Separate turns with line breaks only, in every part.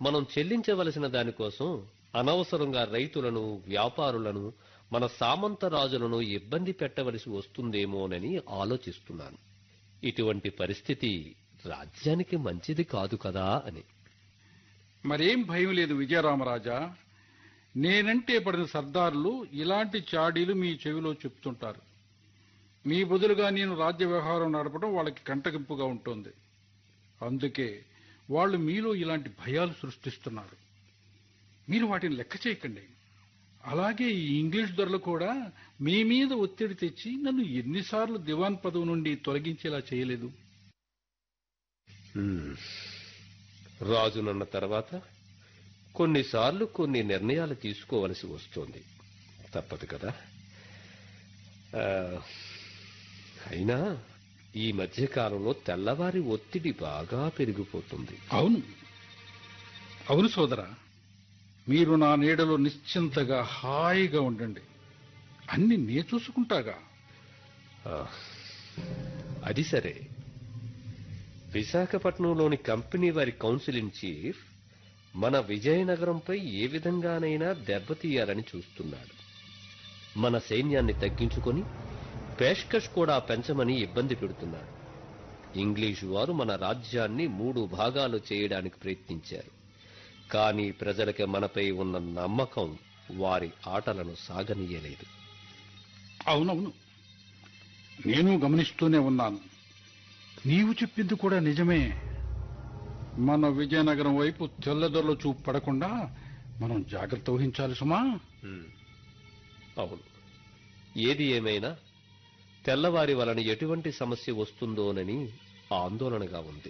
మనం చెల్లించవలసిన దానికోసం అనవసరంగా రైతులను వ్యాపారులను మన సామంత రాజులను ఇబ్బంది పెట్టవలసి వస్తుందేమోనని ఆలోచిస్తున్నాను ఇటువంటి పరిస్థితి రాజ్యానికి మంచిది కాదు కదా అని
మరేం భయం లేదు విజయరామరాజా నేనంటే పడిన సర్దారులు ఇలాంటి చాడీలు మీ చెవిలో చెప్తుంటారు మీ బదులుగా నేను రాజ్య వ్యవహారం నడపడం వాళ్ళకి కంటగింపుగా ఉంటుంది అందుకే వాళ్ళు మీలో ఇలాంటి భయాలు సృష్టిస్తున్నారు మీరు వాటిని లెక్క చేయకండి అలాగే ఈ ఇంగ్లీష్ దొరలు కూడా మీ మీద ఒత్తిడి తెచ్చి నన్ను ఎన్నిసార్లు దివాన్ పదవి నుండి తొలగించేలా చేయలేదు
హ్మ్. రాజునన్న తర్వాత కొన్నిసార్లు కొన్ని నిర్ణయాలు తీసుకోవలసి వస్తుంది తప్పదు కదా ఆ, అయినా ఈ మధ్య కాలంలో తెల్లవారి ఒత్తిడి బాగా పెరిగిపోతుంది
అవును అవును సోదరా మీరు నా నీడలో నిశ్చింతగా హాయిగా ఉండండి అన్ని నే చూసుకుంటాగా
ఆ, అది సరే విశాఖపట్నంలోని కంపెనీ వారి కౌన్సిల్ ఇన్ చీఫ్ మన విజయనగరంపై ఏ విధంగానైనా దెబ్బతీయాలని చూస్తున్నాడు మన సైన్యాన్ని తగ్గించుకొని పేష్కష్ కూడా పెంచమని ఇబ్బంది పెడుతున్నాడు ఇంగ్లీషు వారు మన రాజ్యాన్ని మూడు భాగాలు చేయడానికి ప్రయత్నించారు కానీ ప్రజలకి మనపై ఉన్న నమ్మకం వారి ఆటలను సాగనీయలేదు
అవునవును నేను గమనిస్తూనే ఉన్నాను నీవు చెప్పింది కూడా నిజమే మన విజయనగరం వైపు తెల్లదొరల చూపు పడకుండా మనం జాగ్రత్త వహించాలి సుమా
హ్మ్. అవును ఏది ఏమైనా తెల్లవారి వలన ఎటువంటి సమస్య వస్తుందోనని ఆందోళనగా ఉంది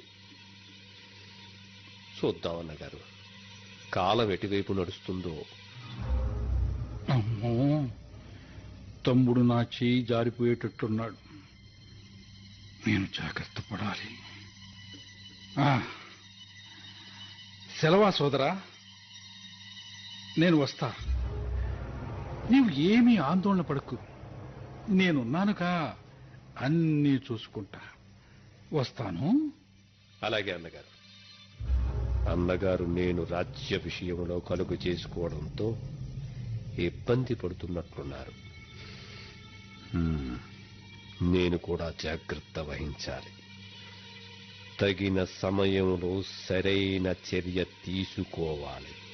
చూద్దాం అన్నగారు కాలం ఎటువైపు నడుస్తుందో
అమ్మో తమ్ముడు నా చేయి జారిపోయేటట్టున్నాడు నేను జాగ్రత్త పడాలి ఆ, సెలవా సోదరా నేను వస్తా నీవు ఏమీ ఆందోళన పడకు నేనున్నానుగా అన్నీ చూసుకుంటా వస్తాను
అలాగే అన్నగారు అన్నగారు నేను రాజ్య విషయంలో కలుగు చేసుకోవడంతో ఇబ్బంది పడుతున్నట్లున్నారు హ్మ్. నేను కూడా జాగ్రత్త వహించాలి తగిన సమయంలో సరైన చర్య తీసుకోవాలి